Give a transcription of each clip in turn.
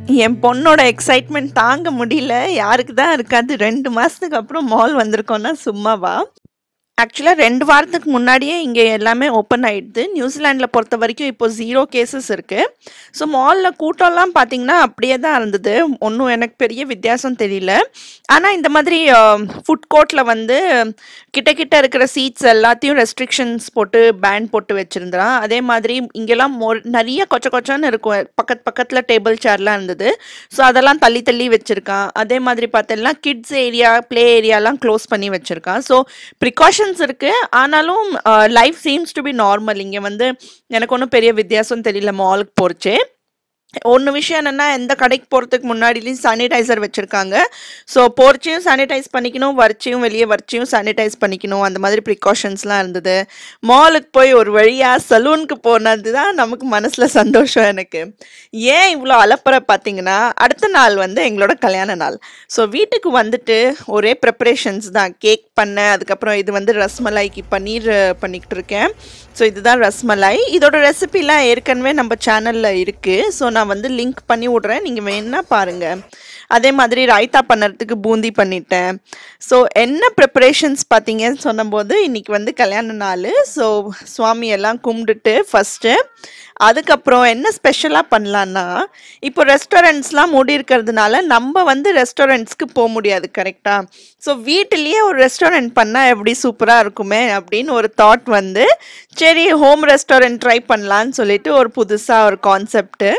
என் பொண்ணோட எக்ஸைட்மெண்ட் தாங்க முடியல யாருக்கு தான் இருக்காது ரெண்டு மாதத்துக்கு அப்புறம் மால் வந்திருக்கோன்னா சும்மாவா ஆக்சுவலாக ரெண்டு வாரத்துக்கு முன்னாடியே இங்கே எல்லாமே ஓப்பன் ஆகிடுது நியூசிலாண்டில் பொறுத்த வரைக்கும் இப்போ ஜீரோ கேசஸ் இருக்குது ஸோ மாலில் கூட்டம்லாம் பார்த்தீங்கன்னா அப்படியே தான் இருந்தது ஒன்றும் எனக்கு பெரிய வித்தியாசம் தெரியல ஆனால் இந்த மாதிரி ஃபுட் கோர்ட்டில் வந்து கிட்ட கிட்ட இருக்கிற சீட்ஸ் எல்லாத்தையும் ரெஸ்ட்ரிக்ஷன்ஸ் போட்டு பேன் போட்டு வச்சுருந்தான் அதே மாதிரி இங்கெல்லாம் மொ நிறைய கொச்ச கொச்சன்னு இருக்கும் பக்கத்து பக்கத்தில் டேபிள் சேர்லாம் இருந்தது ஸோ அதெல்லாம் தள்ளி தள்ளி வச்சுருக்கான் அதே மாதிரி பார்த்தீங்கன்னா கிட்ஸ் ஏரியா ப்ளே ஏரியாலாம் க்ளோஸ் பண்ணி வச்சுருக்கான் ஸோ ப்ரிகாஷன்ஸ் இருக்குது ஆனாலும் life seems to be normal இங்கே வந்து எனக்கு ஒன்றும் பெரிய வித்தியாசம் தெரியல மாலுக்கு போகிறச்சே ஒன்று விஷயம் என்னென்னா எந்த கடைக்கு போகிறதுக்கு முன்னாடிலையும் சானிடைசர் வச்சுருக்காங்க ஸோ போர்ச்சியும் சானிடைஸ் பண்ணிக்கணும் வரிச்சியும் வெளியே வரிச்சியும் சானிடைஸ் பண்ணிக்கணும் அந்த மாதிரி ப்ரிகாஷன்ஸ்லாம் இருந்தது மாலுக்கு போய் ஒரு வழியாக சலூனுக்கு போனது தான் நமக்கு மனசில் சந்தோஷம் எனக்கு ஏன் இவ்வளோ அலப்பறை பார்த்தீங்கன்னா அடுத்த நாள் வந்து எங்களோட கல்யாண நாள் ஸோ வீட்டுக்கு வந்துட்டு ஒரே ப்ரிப்பரேஷன்ஸ் தான் கேக் பண்ணேன் அதுக்கப்புறம் இது வந்து ரஸ்மலாய்க்கு பன்னீர் பண்ணிக்கிட்டு இருக்கேன் ஸோ இதுதான் ரஸ்மலாய் இதோட ரெசிபிலாம் ஏற்கனவே நம்ம சேனலில் இருக்குது ஸோ நான் வந்து லிங்க் பண்ணி விட்றேன் நீங்கள் வேணா பாருங்கள் அதே மாதிரி ராய்த்தா பண்ணுறதுக்கு பூந்தி பண்ணிட்டேன் ஸோ என்ன ப்ரிப்பரேஷன்ஸ் பார்த்தீங்கன்னு சொன்னபோது இன்றைக்கி வந்து கல்யாண நாள் ஸோ சுவாமி எல்லாம் கும்பிட்டுட்டு ஃபஸ்ட்டு அதுக்கப்புறம் என்ன ஸ்பெஷலாக பண்ணலான்னா இப்போ ரெஸ்டாரண்ட்ஸ்லாம் மூடி இருக்கிறதுனால நம்ம வந்து ரெஸ்டாரண்ட்ஸ்க்கு போக முடியாது கரெக்டாக ஸோ வீட்டிலேயே ஒரு ரெஸ்டாரண்ட் பண்ணால் எப்படி சூப்பராக இருக்குமே அப்படின்னு ஒரு தாட் வந்து சரி ஹோம் ரெஸ்டாரண்ட் ட்ரை பண்ணலான்னு சொல்லிட்டு ஒரு புதுசாக ஒரு கான்செப்ட்டு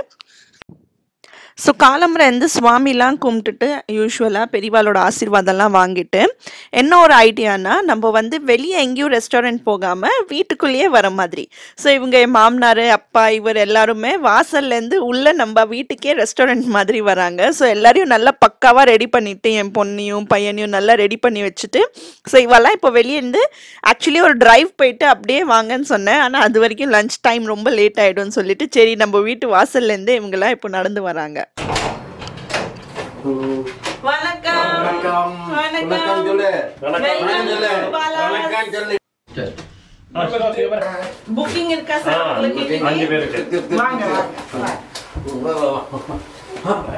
ஸோ காலம்பரை வந்து சுவாமிலாம் கும்பிட்டுட்டு யூஸ்வலாக பெரியவாளோட ஆசீர்வாதம்லாம் வாங்கிட்டு என்ன ஒரு ஐடியானா நம்ம வந்து வெளியே எங்கேயும் ரெஸ்டாரண்ட் போகாமல் வீட்டுக்குள்ளேயே வர மாதிரி ஸோ இவங்க என் மாமனார் அப்பா இவர் எல்லாருமே வாசல்லேருந்து உள்ளே நம்ம வீட்டுக்கே ரெஸ்டாரண்ட் மாதிரி வராங்க ஸோ எல்லாரையும் நல்லா பக்காவாக ரெடி பண்ணிவிட்டு என் பொண்ணையும் பையனையும் நல்லா ரெடி பண்ணி வச்சுட்டு ஸோ இவெல்லாம் இப்போ வெளியேருந்து ஆக்சுவலி ஒரு டிரைவ் போயிட்டு அப்படியே வாங்கன்னு சொன்னேன் ஆனால் அது வரைக்கும் லஞ்ச் டைம் ரொம்ப லேட் ஆகிடும்னு சொல்லிட்டு சரி நம்ம வீட்டு வாசல்லேருந்து இவங்கெல்லாம் இப்போ நடந்து வராங்க வணக்கம் வணக்கம் வணக்கம் சொல்லு வணக்கம் சொல்லு வணக்கம் சொல்லு புக்கிங் இருக்கா சார் உங்களுக்கு அஞ்சு இன்னைக்கு? பேருக்கு வாங்க வா, வா, வா.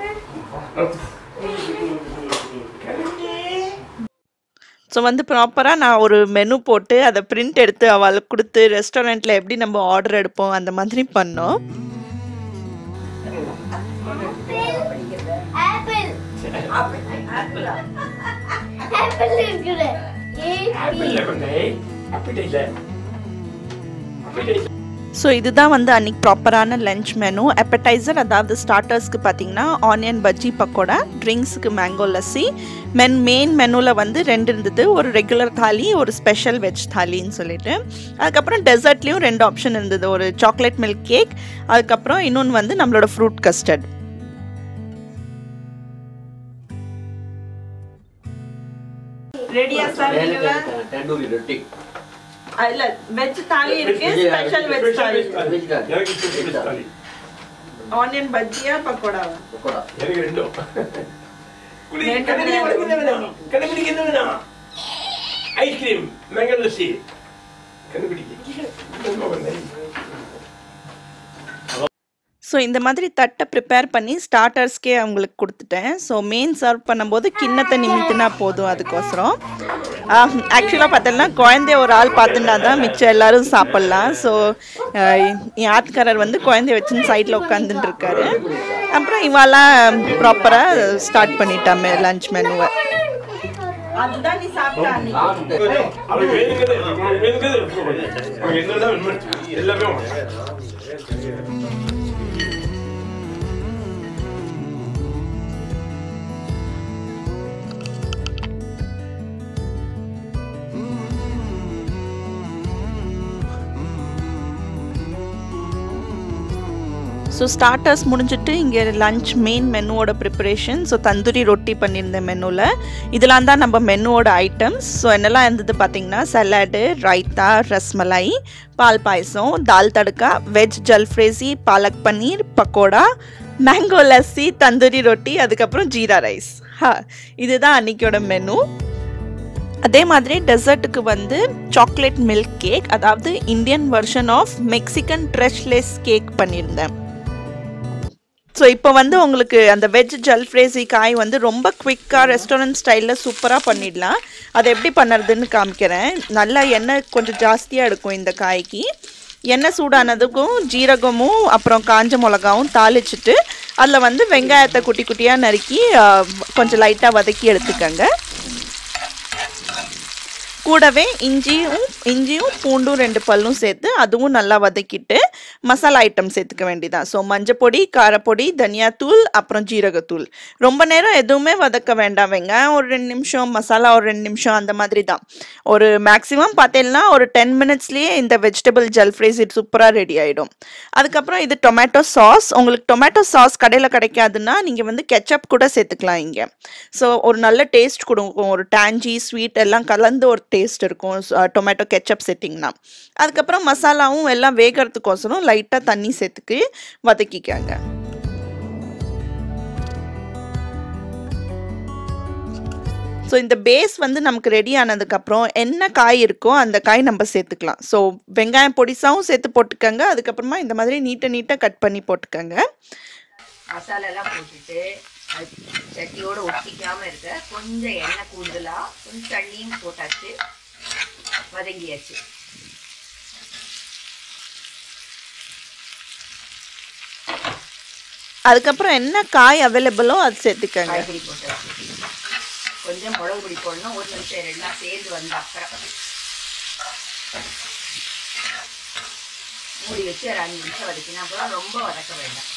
ஸோ வந்து ப்ராப்பராக நான் ஒரு மெனு போட்டு அதை பிரிண்ட் எடுத்து அவளுக்கு கொடுத்து ரெஸ்டாரண்ட்டில் எப்படி நம்ம ஆர்டர் எடுப்போம் அந்த மாதிரி பண்ணோம் ஆப்பிள் ஆப்பிள் இருக்குது ஆப்பிள் இல்லை கொண்டே அப்படி இல்லை அப்படி இல்லை ஸோ இதுதான் வந்து அன்னைக்கு ப்ராப்பரான லஞ்ச் மெனு appetizer அதாவது ஸ்டார்டர்ஸ்க்கு பார்த்தீங்கன்னா ஆனியன் பஜ்ஜி பக்கோடா ட்ரிங்க்ஸுக்கு மேங்கோ லஸ்ஸி மென் மெயின் மெனுவில் வந்து ரெண்டு இருந்தது ஒரு ரெகுலர் தாலி ஒரு ஸ்பெஷல் வெஜ் தாலின்னு சொல்லிட்டு அதுக்கப்புறம் டெசர்ட்லேயும் ரெண்டு ஆப்ஷன் இருந்தது ஒரு சாக்லேட் மில்க் கேக் அதுக்கப்புறம் இன்னொன்று வந்து நம்மளோட ஃப்ரூட் கஸ்டர்ட் ரெடியா தந்தூரி ரொட்டி இல்ல வெஜ் தாலி இருக்கு ஸ்பெஷல் வெஜ் தாலி எனக்கு ஸ்பெஷல் தாலி ஆனியன் பஜ்ஜியா பக்கோடாவா பக்கோடா எனக்கு ரெண்டும் குளி ரெண்டு கண்ணாடி கிடையாது. உனக்கு என்ன வேணும் கண்டுபிடிக்க என்ன வேணும் ஐஸ்கிரீம் மேங்கோ லஸ்ஸி கண்டுபிடிக்க ஸோ இந்த மாதிரி தட்டை ப்ரிப்பேர் பண்ணி ஸ்டார்டர்ஸ்க்கே அவங்களுக்கு கொடுத்துட்டேன் ஸோ மெயின் சர்வ் பண்ணும்போது கிண்ணத்தை நிமித்தினா போதும் அதுக்கோசரம் ஆக்சுவலாக பார்த்தோம்னா குழந்தைய ஒரு ஆள் பார்த்துட்டா தான் மிச்சம் எல்லாரும் சாப்பிட்லாம் ஸோ என் ஆட்காரர் வந்து குழந்தைய வச்சுன்னு சைடில் உட்காந்துட்டு இருக்காரு அப்புறம் இவாலாம் ப்ராப்பராக ஸ்டார்ட் பண்ணிட்டாமே லஞ்ச் மெனுவை அதுதான் நீ சாப்பிட்டா அவளுக்கு வேணுங்கிறது அவளுக்கு வேணுங்கிறது அவளுக்கு என்னதான் வேணுமோ எல்லாமே வாங்க. ஸோ ஸ்டார்டர்ஸ் முடிஞ்சிட்டு இங்கே லஞ்ச் மெயின் மெனுவோட ப்ரிப்பரேஷன் ஸோ தந்தூரி ரொட்டி பண்ணியிருந்தேன் மெனுவில் இதெல்லாம் தான் நம்ம மெனுவோட ஐட்டம்ஸ் ஸோ என்னெல்லாம் இருந்தது பார்த்தீங்கன்னா சலாடு ரைத்தா ரஸ்மலாய் பால் பாயசம் தால் தடுக்கா வெஜ் ஜல்ஃப்ரேசி பாலக் பன்னீர் பக்கோடா மேங்கோ லஸ்ஸி தந்தூரி ரொட்டி அதுக்கப்புறம் ஜீரா ரைஸ் ஹா இதுதான் அன்னைக்கோட மெனு அதே மாதிரி டெசர்ட்டுக்கு வந்து சாக்லேட் மில்க் கேக் அதாவது Indian version of Mexican tres leches cake பண்ணியிருந்தேன் ஸோ இப்போ வந்து உங்களுக்கு அந்த வெஜ் ஜல்ஃப்ரேசி காய் வந்து ரொம்ப குவிக்காக ரெஸ்டாரண்ட் ஸ்டைலில் சூப்பராக பண்ணிடலாம் அதை எப்படி பண்ணுறதுன்னு காமிக்கிறேன் நல்லா எண்ணெய் கொஞ்சம் ஜாஸ்தியாக எடுக்கும் இந்த காய்க்கு எண்ணெய் சூடானதுக்கும் ஜீரகமும் அப்புறம் காஞ்ச மிளகாவும் தாளிச்சிட்டு அதில் வந்து வெங்காயத்தை குட்டி குட்டியாக நறுக்கி ஆ, கொஞ்சம் லைட்டாக வதக்கி எடுத்துக்கோங்க கூடவே இஞ்சியும் இஞ்சியும் பூண்டும் ரெண்டு பல்லும் சேர்த்து அதுவும் நல்லா வதக்கிட்டு மசாலா ஐட்டம் சேர்த்துக்க வேண்டியதான் ஸோ மஞ்சப்பொடி காரப்பொடி தனியாத்தூள் அப்புறம் ஜீரகத்தூள் ரொம்ப நேரம் எதுவுமே வதக்க வேண்டாம் வெங்காயம் ஒரு ரெண்டு நிமிஷம் மசாலா ஒரு ரெண்டு நிமிஷம் அந்த மாதிரி தான் ஒரு மேக்ஸிமம் பார்த்தீங்கன்னா ஒரு டென் மினிட்ஸ்லேயே இந்த வெஜிடபிள் ஜல்ஃப்ரைஸ் இது சூப்பராக ரெடி ஆகிடும் அதுக்கப்புறம் இது டொமேட்டோ சாஸ் உங்களுக்கு டொமேட்டோ சாஸ் கடையில் கிடைக்காதுன்னா நீங்கள் வந்து கெச்சப் கூட சேர்த்துக்கலாம் இங்கே ஸோ ஒரு நல்ல டேஸ்ட் கொடுக்கும் ஒரு டேஞ்சி ஸ்வீட் எல்லாம் கலந்து ஒரு டேஸ்ட் இருக்கும் டொமேட்டோ கெச்சப் செட்டிங்னா அதுக்கப்புறம் மசாலாவும் எல்லாம் வேகிறதுக்கோசரம் லைட்டாக தண்ணி சேர்த்துக்கு வதக்கிக்கங்க ஸோ இந்த பேஸ் வந்து நமக்கு ரெடி ஆனதுக்கப்புறம் என்ன காய் இருக்கோ அந்த காய் நம்ம சேர்த்துக்கலாம் ஸோ வெங்காயம் பொடிசாவும் சேர்த்து போட்டுக்கோங்க அதுக்கப்புறமா இந்த மாதிரி நீட்டை நீட்டாக கட் பண்ணி போட்டுக்கோங்க மசாலா எல்லாம் போட்டுட்டு அது சட்டியோட ஒட்டிக்காம இருக்க கொஞ்சம் எண்ணெய் கூடுதலா கொஞ்சம் தண்ணியும் போட்டாச்சு வதங்கியாச்சு அதுக்கப்புறம் என்ன காய் அவைலபிளோ அது சேர்த்துக்கோங்க காய்கறி போட்டாச்சு கொஞ்சம் மிளகு பொடி போடணும் ஒரு நிமிஷம் ரெண்டும் சேர்ந்து வந்த அப்புறம் மூடி வச்சு ஒரு அஞ்சு நிமிஷம் வதக்கினா அப்புறம் ரொம்ப வதக்க வேண்டாம்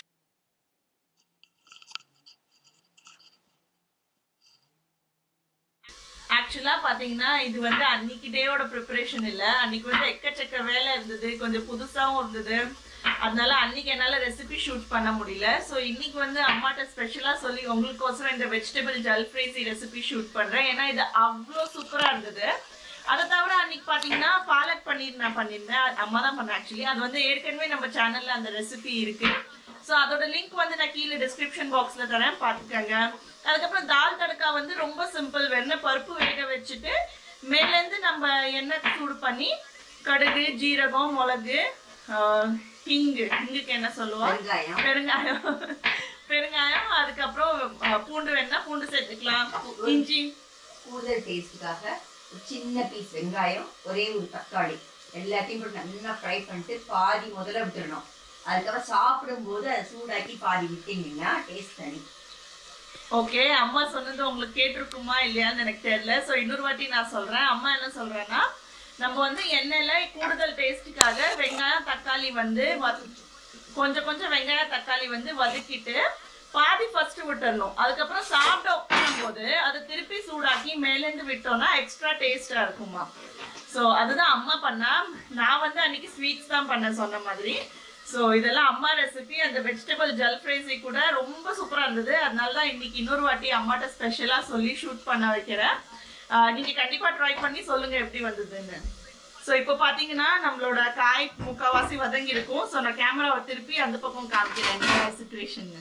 ஆக்சுவலா பாத்தீங்கன்னா இது வந்து அன்னைக்கு டேயோட ப்ரிப்பரேஷன் இல்ல அன்னைக்கு வந்து எக்கச்சக்க வேலை இருந்தது கொஞ்சம் புதுசாவும் இருந்தது அதனால அன்னைக்கு என்னால ரெசிபி ஷூட் பண்ண முடியல சோ இன்னைக்கு வந்து அம்மாட்ட ஸ்பெஷலா சொல்லி உங்களுக்கோசரம் இந்த வெஜிடபிள் ஜல்ஃப்ரைசி ரெசிபி ஷூட் பண்றேன் ஏன்னா இது அவ்வளோ சூப்பரா இருந்தது அதை தவிர அன்னைக்கு பாத்தீங்கன்னா பாலக் பன்னீர் நான் பண்ணியிருந்தேன் அது அம்மா தான் பண்ணேன் ஆக்சுவலி அது வந்து ஏற்கனவே நம்ம சேனல்ல அந்த ரெசிபி இருக்கு ஸோ அதோட லிங்க் வந்து நான் கீழே டிஸ்கிரிப்ஷன் பாக்ஸ்ல தரேன் பார்த்துக்கோங்க அதுக்கப்புறம் தால் தடக்கா வந்து ரொம்ப சிம்பிள் வெண்ணெய் பருப்பு வேக வச்சுட்டு மேலேருந்து நம்ம எண்ணெய் சூடு பண்ணி கடுகு ஜீரகம் மிளகு ஆஹ், ஹிங்கு ஹிங்குக்கு என்ன சொல்லுவோம் வெங்காயம் பெருங்காயம் பெருங்காயம் அதுக்கப்புறம் ஆஹ், பூண்டு வேணா பூண்டு சேர்த்துக்கலாம் இஞ்சி கூடுதல் டேஸ்ட்டுக்காக ஒரு சின்ன பீஸ் வெங்காயம் ஒரே ஒரு தக்காளி எல்லாத்தையும் போட்டு நல்லா ஃப்ரை பண்ணிட்டு பாதி முதல்ல விட்டுறணும் அதுக்கப்புறம் சாப்பிடும்போது அதை சூடாக்கி பாதி விட்டீங்கன்னா டேஸ்ட் தனி ஓகே அம்மா சொன்னது உங்களுக்கு கேட்டிருக்குமா இல்லையான்னு எனக்கு தெரியல ஸோ இன்னொரு வாட்டி நான் சொல்றேன் அம்மா என்ன சொல்றேன்னா நம்ம வந்து எண்ணெயில கூடுதல் டேஸ்ட்டுக்காக வெங்காயம் தக்காளி வந்து வத- கொஞ்சம் கொஞ்சம் வெங்காயம் தக்காளி வந்து வதக்கிட்டு பாதி ஃபர்ஸ்ட் விட்டுறணும் அதுக்கப்புறம் சாப்பிட உட்காரும்போது அதை திருப்பி சூடாக்கி மேலேருந்து விட்டோம்னா எக்ஸ்ட்ரா டேஸ்டா இருக்குமா ஸோ அதுதான் அம்மா பண்ணா நான் வந்து அன்னைக்கு ஸ்வீட்ஸ் தான் பண்ண சொன்ன மாதிரி ஸோ இதெல்லாம் அம்மா ரெசிபி அந்த வெஜிடபிள் ஜல்ஃப்ரைசி கூட ரொம்ப சூப்பராக இருந்தது அதனால தான் இன்னைக்கு இன்னொரு வாட்டி அம்மாட்ட ஸ்பெஷலாக சொல்லி ஷூட் பண்ண வைக்கிறேன் ஆஹ் நீங்க கண்டிப்பாக ட்ரை பண்ணி சொல்லுங்க எப்படி வந்ததுன்னு ஸோ இப்போ பார்த்தீங்கன்னா நம்மளோட காய் முக்கால்வாசி வதங்கி இருக்கும் ஸோ நான் கேமராவை திருப்பி அந்த பக்கம் காமிக்கிறேன் சுச்சுவேஷன்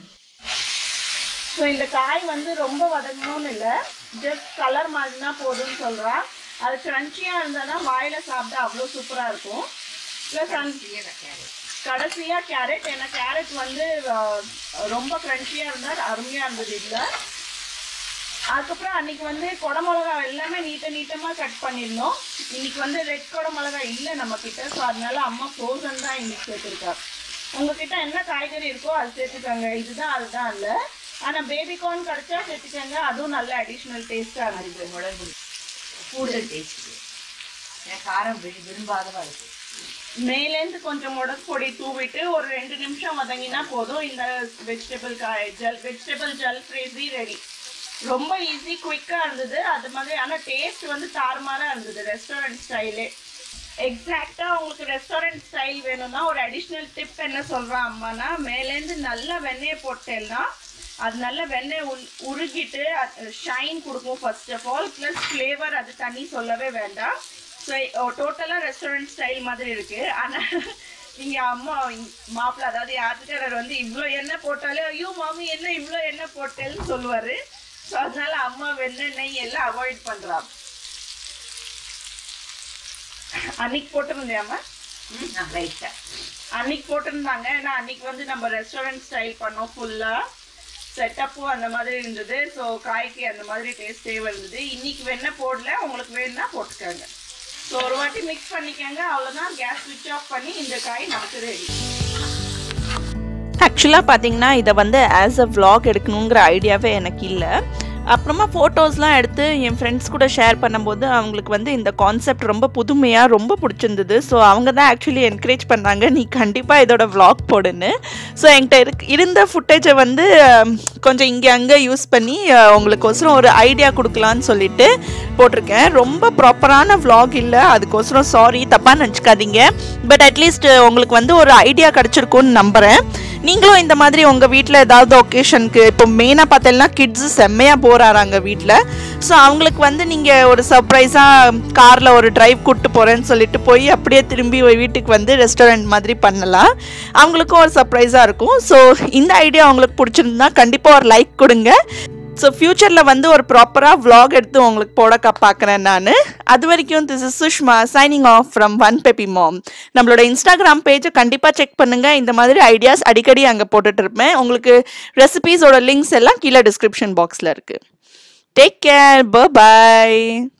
ஸோ இந்த காய் வந்து ரொம்ப வதங்கணும்னு இல்லை ஜஸ்ட் கலர் மாதிரினா போதும்னு சொல்றா அது க்ரன்ச்சியாக இருந்ததுன்னா வாயில சாப்பிட்டா அவ்வளோ சூப்பராக இருக்கும் ப்ளஸ் கடைசியா கேரட் ஏன்னா கேரட் வந்து அஹ், ரொம்ப க்ரன்ச்சியா இருந்தா அருமையா இருந்தது இதுல அதுக்கப்புறம் அன்னைக்கு வந்து குடமிளகா எல்லாமே நீட்ட நீட்டமா கட் பண்ணிருந்தோம் இன்னைக்கு வந்து ரெட் குடமிளகா இல்லை நம்ம கிட்ட ஸோ அதனால அம்மா ஃப்ரோசன் தான் இன்னைக்கு சேர்த்துருக்கா உங்ககிட்ட என்ன காய்கறி இருக்கோ அது சேர்த்துக்கோங்க இதுதான் அதுதான் இல்லை ஆனா பேபி கார்ன் கிடைச்சா சேர்த்துக்கோங்க அதுவும் நல்ல அடிஷ்னல் டேஸ்டா இருந்தது மிளகு கூடுதல் டேஸ்ட் எனக்கு காரம் விரு- விரும்பாதவா இருக்கு மேலேருந்து கொஞ்சம் முடக்கு பொடி தூவிட்டு ஒரு ரெண்டு நிமிஷம் வதங்கினா போதும் இந்த வெஜிடபிள் காய் ஜல் வெஜிடபிள் ஜல் ஃப்ரேசி ரெடி ரொம்ப ஈஸி குயிக்காக இருந்தது அது மாதிரி ஆனால் டேஸ்ட் வந்து தாறுமாறாக இருந்தது ரெஸ்டாரண்ட் ஸ்டைலே எக்ஸாக்டாக உங்களுக்கு ரெஸ்டாரண்ட் ஸ்டைல் வேணும்னா ஒரு அடிஷ்னல் டிப் என்ன சொல்கிறேன் அம்மானா மேலேருந்து நல்லா வெண்ணெயை போட்டேன்னா அது நல்ல வெண்ணெய் உள் உருகிட்டு ஷைன் கொடுக்கும் first of all plus flavour அது தண்ணி சொல்லவே வேண்டாம் ஸோ டோட்டலாக ரெஸ்டாரண்ட் ஸ்டைல் மாதிரி இருக்கு ஆனால் இங்கே அம்மா மாப்பிள்ளை அதாவது ஆத்துக்காரர் வந்து இவ்வளோ எண்ணெய் போட்டாலே ஐயோ மாமி என்ன இவ்வளோ எண்ணெய் போட்டேன்னு சொல்லுவார் ஸோ அதனால அம்மா வெண்ணெய் நெய் எல்லாம் அவாய்ட் பண்ணுறா அன்னைக்கு போட்டிருந்தியாம்மா லைட்டா அன்னைக்கு போட்டிருந்தாங்க ஏன்னா அன்னைக்கு வந்து நம்ம ரெஸ்டாரண்ட் ஸ்டைல் பண்ணோம் ஃபுல்லாக செட்டப்பும் அந்த மாதிரி இருந்தது ஸோ காய்க்கு அந்த மாதிரி டேஸ்டே இருந்தது இன்னைக்கு வேணா போடல உங்களுக்கு வேணும்னா போட்டுக்கோங்க ஸோ ஒரு வாட்டி மிக்ஸ் பண்ணிக்கோங்க அவ்வளோதான் கேஸ் ஸ்விட்ச் ஆஃப் பண்ணி இந்த காய் நமக்கு ரெடி ஆக்சுவலாக பார்த்தீங்கன்னா இதை வந்து ஆஸ் அ vlog எடுக்கணுங்கிற ஐடியாவே எனக்கு இல்லை அப்புறமா ஃபோட்டோஸ்லாம் எடுத்து என் ஃப்ரெண்ட்ஸ் கூட ஷேர் பண்ணும்போது அவங்களுக்கு வந்து இந்த கான்செப்ட் ரொம்ப புதுமையாக ரொம்ப பிடிச்சிருந்தது ஸோ அவங்க தான் ஆக்சுவலி என்கரேஜ் பண்ணாங்க நீ கண்டிப்பாக இதோட vlog போடுன்னு ஸோ என்கிட்ட இருக்கு இருந்த ஃபுட்டேஜை வந்து அஹ், கொஞ்சம் இங்கே அங்கே யூஸ் பண்ணி அஹ், உங்களுக்கோசரம் ஒரு ஐடியா கொடுக்கலான்னு சொல்லிட்டு போட்டிருக்கேன் ரொம்ப ப்ராப்பரான vlog இல்லை அதுக்கோசரம் சாரி தப்பாக நினச்சிக்காதீங்க பட் அட்லீஸ்ட் உங்களுக்கு வந்து ஒரு ஐடியா கிடச்சிருக்கும்னு நம்புகிறேன் நீங்களும் இந்த மாதிரி உங்கள் வீட்டில் ஏதாவது ஒகேஷனுக்கு இப்போ மெயினாக பார்த்தீங்கன்னா கிட்ஸு செம்மையாக போகிறாங்க வீட்டில் ஸோ அவங்களுக்கு வந்து நீங்கள் ஒரு சர்ப்ரைஸாக காரில் ஒரு டிரைவ் கூப்பிட்டு போகிறேன்னு சொல்லிட்டு போய் அப்படியே திரும்பி வீட்டுக்கு வந்து ரெஸ்டாரண்ட் மாதிரி பண்ணலாம் அவங்களுக்கும் ஒரு சர்ப்ரைஸாக இருக்கும் ஸோ இந்த ஐடியா உங்களுக்கு பிடிச்சிருந்தா கண்டிப்பாக ஒரு லைக் கொடுங்க ஸோ ஃப்யூச்சரில் வந்து ஒரு ப்ராப்பராக vlog எடுத்து உங்களுக்கு போட க பார்க்குறேன் நான் அது வரைக்கும் this is Sushma signing off from one peppy mom நம்மளோட இன்ஸ்டாகிராம் பேஜை கண்டிப்பாக செக் பண்ணுங்கள் இந்த மாதிரி ஐடியாஸ் அடிக்கடி அங்கே போட்டுட்டு இருப்பேன் உங்களுக்கு ரெசிபீஸோட லிங்க்ஸ் எல்லாம் கீழே டிஸ்கிரிப்ஷன் பாக்ஸில் இருக்குது டேக் கேர் பை